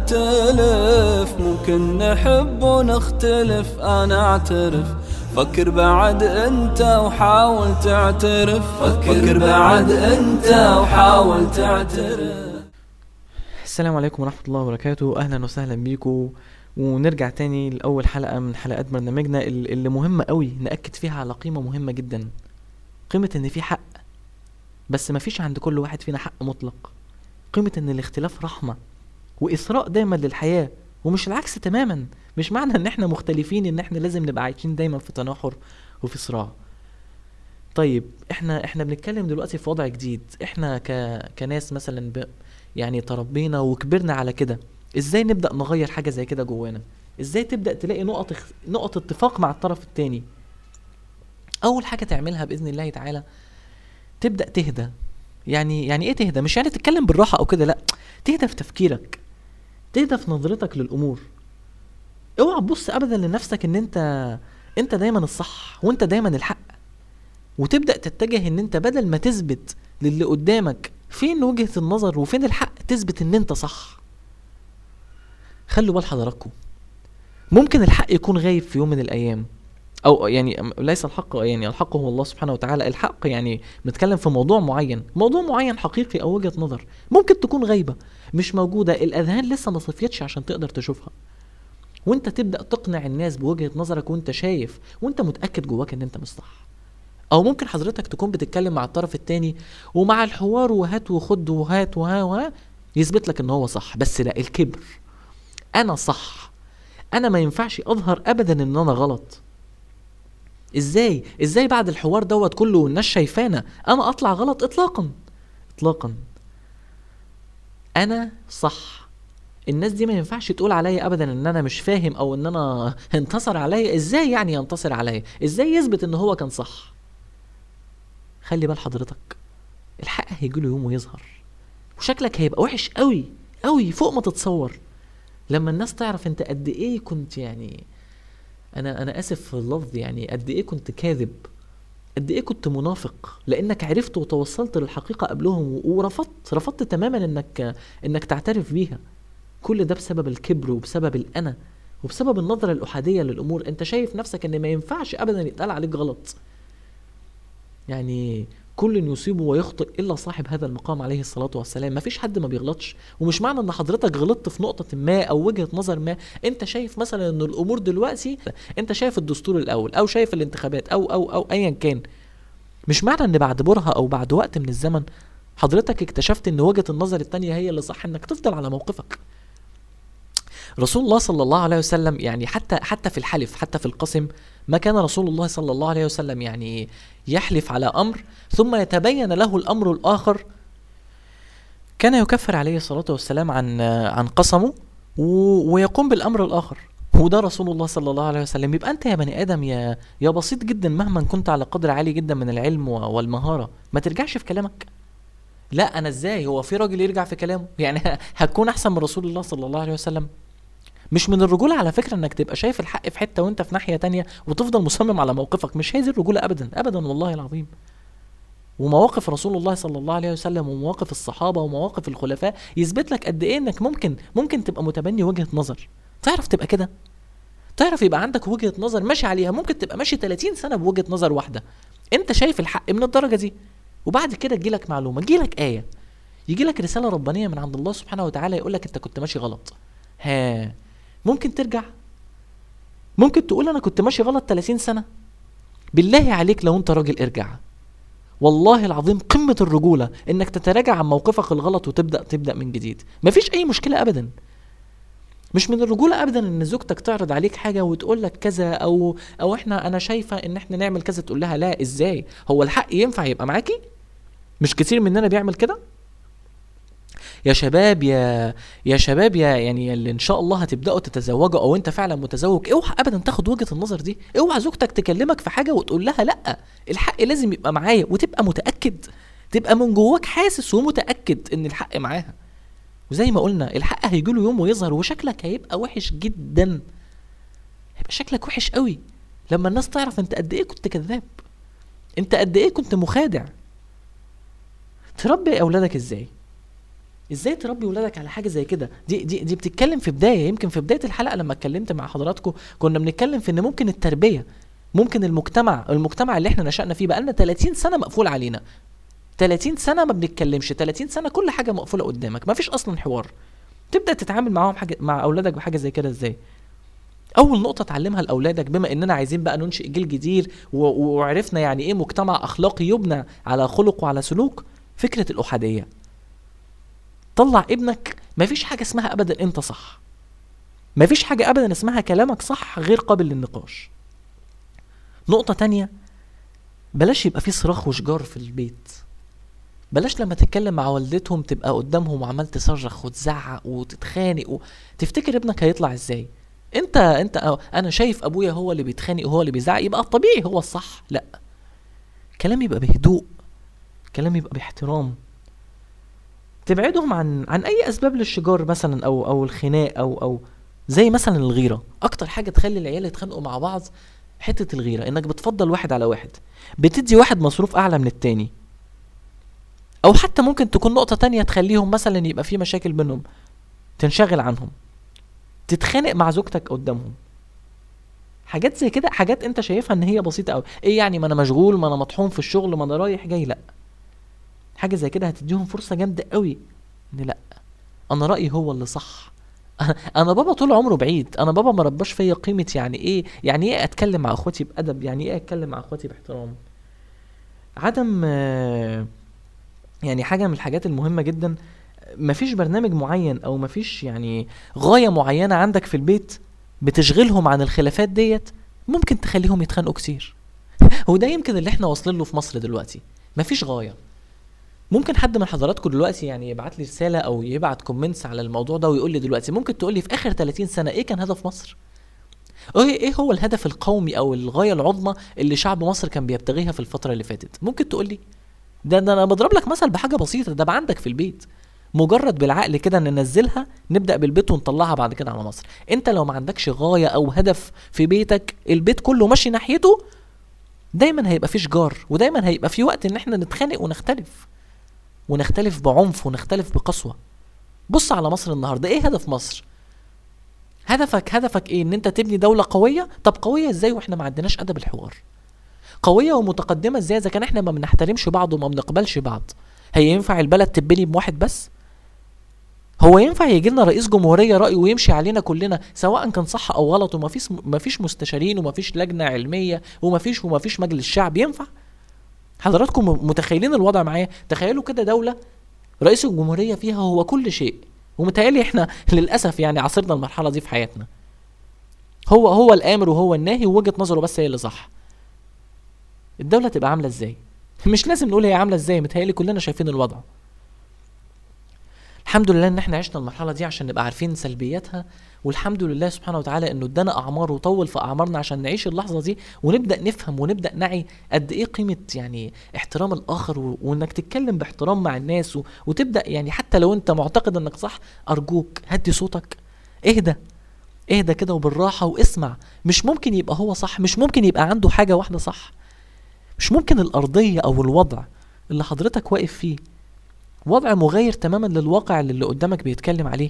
تأتلف ممكن نحب ونختلف أنا أعترف فكر بعد انت وحاول تعترف فكر بعد انت وحاول تعترف السلام عليكم ورحمة الله وبركاته أهلا وسهلا بيكم ونرجع تاني لأول حلقة من حلقات برنامجنا ال- اللي مهمة قوي نأكد فيها على قيمة مهمة جدا قيمة إن في حق بس مفيش عند كل واحد فينا حق مطلق قيمة إن الاختلاف رحمة وإثراء دايما للحياة ومش العكس تماما مش معنى إن إحنا مختلفين إن إحنا لازم نبقى عايشين دايما في تناحر وفي صراع طيب احنا احنا بنتكلم دلوقتي في وضع جديد احنا ك... كناس مثلا ب... يعني تربينا وكبرنا على كده ازاي نبدا نغير حاجه زي كده جوانا ازاي تبدا تلاقي نقط اخ... نقط اتفاق مع الطرف التاني اول حاجه تعملها باذن الله تعالى تبدا تهدى يعني يعني ايه تهدى مش يعني تتكلم بالراحه او كده لا تهدى في تفكيرك تهدى في نظرتك للامور اوعى تبص ابدا لنفسك ان انت انت دايما الصح وانت دايما الحق وتبدا تتجه ان انت بدل ما تثبت للي قدامك فين وجهه النظر وفين الحق تثبت ان انت صح خلوا بال حضراتكم ممكن الحق يكون غايب في يوم من الايام او يعني أم- ليس الحق يعني الحق هو الله سبحانه وتعالى الحق يعني بنتكلم في موضوع معين موضوع معين حقيقي او وجهه نظر ممكن تكون غايبه مش موجوده الاذهان لسه ما صفيتش عشان تقدر تشوفها وانت تبدا تقنع الناس بوجهه نظرك وانت شايف وانت متاكد جواك ان انت مش صح او ممكن حضرتك تكون بتتكلم مع الطرف التاني ومع الحوار وهات وخد وهات وها وها يثبت لك ان هو صح بس لا الكبر انا صح انا ما ينفعش اظهر ابدا ان انا غلط ازاي ازاي بعد الحوار دوت كله والناس شايفانا انا اطلع غلط اطلاقا اطلاقا انا صح الناس دي ما ينفعش تقول عليا ابدا ان انا مش فاهم او ان انا انتصر عليا ازاي يعني ينتصر عليا ازاي يثبت ان هو كان صح خلي بال حضرتك الحق هيجي له يوم ويظهر وشكلك هيبقى وحش قوي قوي فوق ما تتصور لما الناس تعرف انت قد ايه كنت يعني انا انا اسف في اللفظ يعني قد ايه كنت كاذب قد ايه كنت منافق لانك عرفت وتوصلت للحقيقه قبلهم ورفضت رفضت تماما انك انك تعترف بيها كل ده بسبب الكبر وبسبب الانا وبسبب النظره الاحاديه للامور انت شايف نفسك ان ما ينفعش ابدا يتقال عليك غلط يعني كل يصيب ويخطئ الا صاحب هذا المقام عليه الصلاه والسلام ما فيش حد ما بيغلطش ومش معنى ان حضرتك غلطت في نقطه ما او وجهه نظر ما انت شايف مثلا ان الامور دلوقتي انت شايف الدستور الاول او شايف الانتخابات او او او ايا كان مش معنى ان بعد برهه او بعد وقت من الزمن حضرتك اكتشفت ان وجهه النظر التانية هي اللي صح انك تفضل على موقفك رسول الله صلى الله عليه وسلم يعني حتى حتى في الحلف حتى في القسم ما كان رسول الله صلى الله عليه وسلم يعني يحلف على امر ثم يتبين له الامر الاخر كان يكفر عليه الصلاه والسلام عن عن قسمه و- ويقوم بالامر الاخر وده رسول الله صلى الله عليه وسلم يبقى انت يا بني ادم يا يا بسيط جدا مهما كنت على قدر عالي جدا من العلم و- والمهاره ما ترجعش في كلامك لا انا ازاي هو في راجل يرجع في كلامه يعني هتكون احسن من رسول الله صلى الله عليه وسلم مش من الرجولة على فكرة انك تبقى شايف الحق في حتة وانت في ناحية تانية وتفضل مصمم على موقفك مش هي دي الرجولة ابدا ابدا والله العظيم ومواقف رسول الله صلى الله عليه وسلم ومواقف الصحابة ومواقف الخلفاء يثبت لك قد ايه انك ممكن ممكن تبقى متبني وجهة نظر تعرف تبقى كده تعرف يبقى عندك وجهة نظر ماشي عليها ممكن تبقى ماشي 30 سنة بوجهة نظر واحدة انت شايف الحق من الدرجة دي وبعد كده تجيلك معلومة تجيلك آية يجيلك رسالة ربانية من عند الله سبحانه وتعالى يقول لك انت كنت ماشي غلط ها ممكن ترجع ممكن تقول انا كنت ماشي غلط 30 سنة بالله عليك لو انت راجل ارجع والله العظيم قمة الرجولة انك تتراجع عن موقفك الغلط وتبدأ تبدأ من جديد مفيش اي مشكلة ابدا مش من الرجولة ابدا ان زوجتك تعرض عليك حاجة وتقول لك كذا او او احنا انا شايفة ان احنا نعمل كذا تقول لها لا ازاي هو الحق ينفع يبقى معاكي مش كتير مننا بيعمل كده يا شباب يا يا شباب يا يعني اللي ان شاء الله هتبداوا تتزوجوا او انت فعلا متزوج اوعى ابدا تاخد وجهه النظر دي اوعى زوجتك تكلمك في حاجه وتقول لها لا الحق لازم يبقى معايا وتبقى متاكد تبقى من جواك حاسس ومتاكد ان الحق معاها وزي ما قلنا الحق هيجي له يوم ويظهر وشكلك هيبقى وحش جدا هيبقى شكلك وحش قوي لما الناس تعرف انت قد ايه كنت كذاب انت قد ايه كنت مخادع تربي اولادك ازاي ازاي تربي ولادك على حاجه زي كده دي دي دي بتتكلم في بدايه يمكن في بدايه الحلقه لما اتكلمت مع حضراتكم كنا بنتكلم في ان ممكن التربيه ممكن المجتمع المجتمع اللي احنا نشأنا فيه بقالنا 30 سنه مقفول علينا 30 سنه ما بنتكلمش 30 سنه كل حاجه مقفوله قدامك ما فيش اصلا حوار تبدا تتعامل معاهم حاجه مع اولادك بحاجه زي كده ازاي اول نقطه تعلمها لاولادك بما اننا عايزين بقى ننشئ جيل جديد و- وعرفنا يعني ايه مجتمع اخلاقي يبنى على خلق وعلى سلوك فكره الاحاديه طلع ابنك مفيش حاجه اسمها ابدا انت صح مفيش حاجه ابدا اسمها كلامك صح غير قابل للنقاش نقطه تانية بلاش يبقى في صراخ وشجار في البيت بلاش لما تتكلم مع والدتهم تبقى قدامهم وعمال تصرخ وتزعق وتتخانق و... تفتكر ابنك هيطلع ازاي انت انت أو انا شايف ابويا هو اللي بيتخانق وهو اللي بيزعق يبقى الطبيعي هو الصح لا كلام يبقى بهدوء كلام يبقى باحترام تبعدهم عن عن اي اسباب للشجار مثلا او او الخناق او او زي مثلا الغيره اكتر حاجه تخلي العيال يتخانقوا مع بعض حته الغيره انك بتفضل واحد على واحد بتدي واحد مصروف اعلى من التاني او حتى ممكن تكون نقطه تانية تخليهم مثلا يبقى في مشاكل بينهم تنشغل عنهم تتخانق مع زوجتك قدامهم حاجات زي كده حاجات انت شايفها ان هي بسيطه قوي ايه يعني ما انا مشغول ما انا مطحون في الشغل ما انا رايح جاي لا حاجه زي كده هتديهم فرصه جامده قوي ان لا انا رايي هو اللي صح انا بابا طول عمره بعيد انا بابا ما رباش فيا قيمه يعني ايه يعني ايه اتكلم مع اخواتي بادب يعني ايه اتكلم مع اخواتي باحترام عدم آه، يعني حاجه من الحاجات المهمه جدا مفيش برنامج معين او مفيش يعني غايه معينه عندك في البيت بتشغلهم عن الخلافات ديت ممكن تخليهم يتخانقوا كتير وده يمكن اللي احنا واصلين له في مصر دلوقتي مفيش غايه ممكن حد من حضراتكم دلوقتي يعني يبعت لي رساله او يبعت كومنتس على الموضوع ده ويقول لي دلوقتي ممكن تقول لي في اخر 30 سنه ايه كان هدف مصر ايه ايه هو الهدف القومي او الغايه العظمى اللي شعب مصر كان بيبتغيها في الفتره اللي فاتت ممكن تقول لي ده, ده انا بضرب لك مثل بحاجه بسيطه ده بقى عندك في البيت مجرد بالعقل كده ننزلها نبدا بالبيت ونطلعها بعد كده على مصر انت لو ما عندكش غايه او هدف في بيتك البيت كله ماشي ناحيته دايما هيبقى فيه شجار ودايما هيبقى في وقت ان احنا نتخانق ونختلف ونختلف بعنف ونختلف بقسوه بص على مصر النهارده ايه هدف مصر هدفك هدفك ايه ان انت تبني دوله قويه طب قويه ازاي واحنا ما عندناش ادب الحوار قويه ومتقدمه ازاي اذا كان احنا ما بنحترمش بعض وما بنقبلش بعض هي ينفع البلد تبني بواحد بس هو ينفع يجي لنا رئيس جمهوريه رايه ويمشي علينا كلنا سواء كان صح او غلط وما فيش ما فيش مستشارين وما فيش لجنه علميه وما فيش وما فيش مجلس شعب ينفع حضراتكم متخيلين الوضع معايا تخيلوا كده دوله رئيس الجمهوريه فيها هو كل شيء ومتهيألي احنا للاسف يعني عاصرنا المرحله دي في حياتنا هو هو الامر وهو الناهي ووجهه نظره بس هي اللي صح الدوله تبقى عامله ازاي مش لازم نقول هي عامله ازاي متهيألي كلنا شايفين الوضع الحمد لله ان احنا عشنا المرحله دي عشان نبقى عارفين سلبياتها والحمد لله سبحانه وتعالى انه ادانا اعمار وطول في اعمارنا عشان نعيش اللحظه دي ونبدا نفهم ونبدا نعي قد ايه قيمه يعني احترام الاخر و... وانك تتكلم باحترام مع الناس و... وتبدا يعني حتى لو انت معتقد انك صح ارجوك هدي صوتك اهدى اهدى كده وبالراحه واسمع مش ممكن يبقى هو صح مش ممكن يبقى عنده حاجه واحده صح مش ممكن الارضيه او الوضع اللي حضرتك واقف فيه وضع مغاير تماما للواقع اللي, اللي قدامك بيتكلم عليه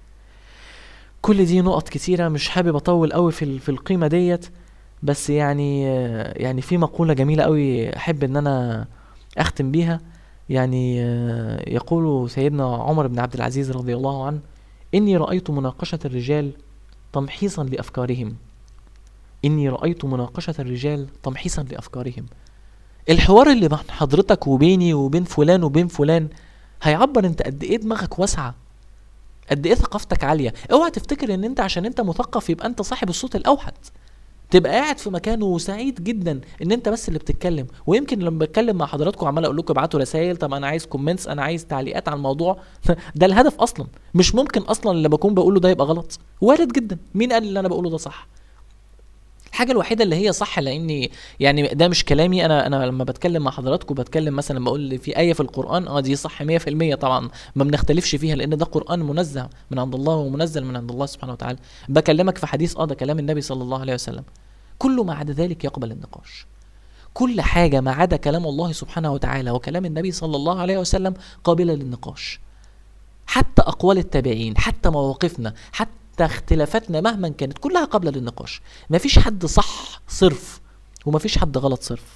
كل دي نقط كتيرة مش حابب اطول قوي في ال- في القيمة ديت بس يعني آه، يعني في مقولة جميلة قوي احب ان انا اختم بيها يعني آه، يقول سيدنا عمر بن عبد العزيز رضي الله عنه اني رأيت مناقشة الرجال تمحيصا لافكارهم اني رأيت مناقشة الرجال تمحيصا لافكارهم الحوار اللي بين حضرتك وبيني وبين فلان وبين فلان هيعبر انت قد ايه دماغك واسعه قد ايه ثقافتك عاليه اوعى تفتكر ان انت عشان انت مثقف يبقى انت صاحب الصوت الاوحد تبقى قاعد في مكان وسعيد جدا ان انت بس اللي بتتكلم ويمكن لما بتكلم مع حضراتكم عمال اقول لكم ابعتوا رسائل طب انا عايز كومنتس انا عايز تعليقات على الموضوع ده الهدف اصلا مش ممكن اصلا اللي بكون بقوله ده يبقى غلط وارد جدا مين قال اللي انا بقوله ده صح الحاجه الوحيده اللي هي صح لاني يعني ده مش كلامي انا انا لما بتكلم مع حضراتكم بتكلم مثلا لما بقول في ايه في القران اه دي صح 100% طبعا ما بنختلفش فيها لان ده قران منزه من عند الله ومنزل من عند الله سبحانه وتعالى بكلمك في حديث اه ده كلام النبي صلى الله عليه وسلم كل ما عدا ذلك يقبل النقاش كل حاجه ما عدا كلام الله سبحانه وتعالى وكلام النبي صلى الله عليه وسلم قابله للنقاش حتى اقوال التابعين حتى مواقفنا حتى اختلافاتنا مهما كانت كلها قابله للنقاش مفيش حد صح صرف ومفيش حد غلط صرف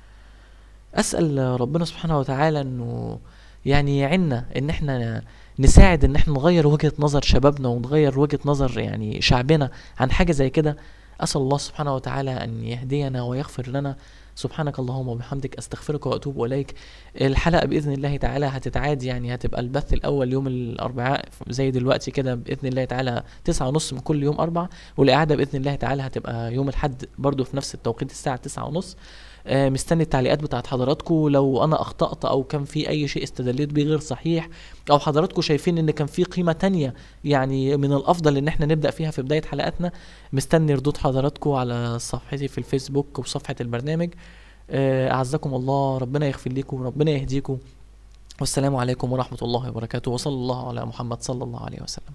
اسال ربنا سبحانه وتعالى انه يعني يعنا ان احنا نساعد ان احنا نغير وجهه نظر شبابنا ونغير وجهه نظر يعني شعبنا عن حاجه زي كده اسال الله سبحانه وتعالى ان يهدينا ويغفر لنا سبحانك اللهم وبحمدك استغفرك واتوب اليك الحلقه باذن الله تعالى هتتعاد يعني هتبقى البث الاول يوم الاربعاء زي دلوقتي كده باذن الله تعالى تسعة ونص من كل يوم اربع والاعاده باذن الله تعالى هتبقى يوم الاحد برضو في نفس التوقيت الساعه تسعة ونص آه، مستني التعليقات بتاعت حضراتكم لو انا اخطات او كان في اي شيء استدليت بيه غير صحيح او حضراتكم شايفين ان كان في قيمه تانية يعني من الافضل ان احنا نبدا فيها في بدايه حلقاتنا مستني ردود حضراتكم على صفحتي في الفيسبوك وصفحه البرنامج آه، اعزكم الله ربنا يغفر لكم وربنا يهديكم والسلام عليكم ورحمه الله وبركاته وصلى الله على محمد صلى الله عليه وسلم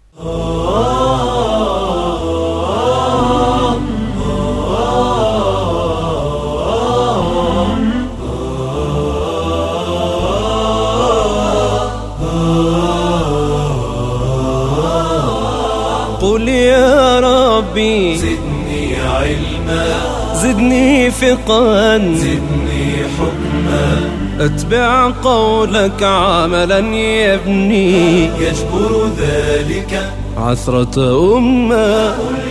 قل يا ربي زدني علما زدني فقها زدني حكما اتبع قولك عملا يبني يجبر ذلك عثرة أمة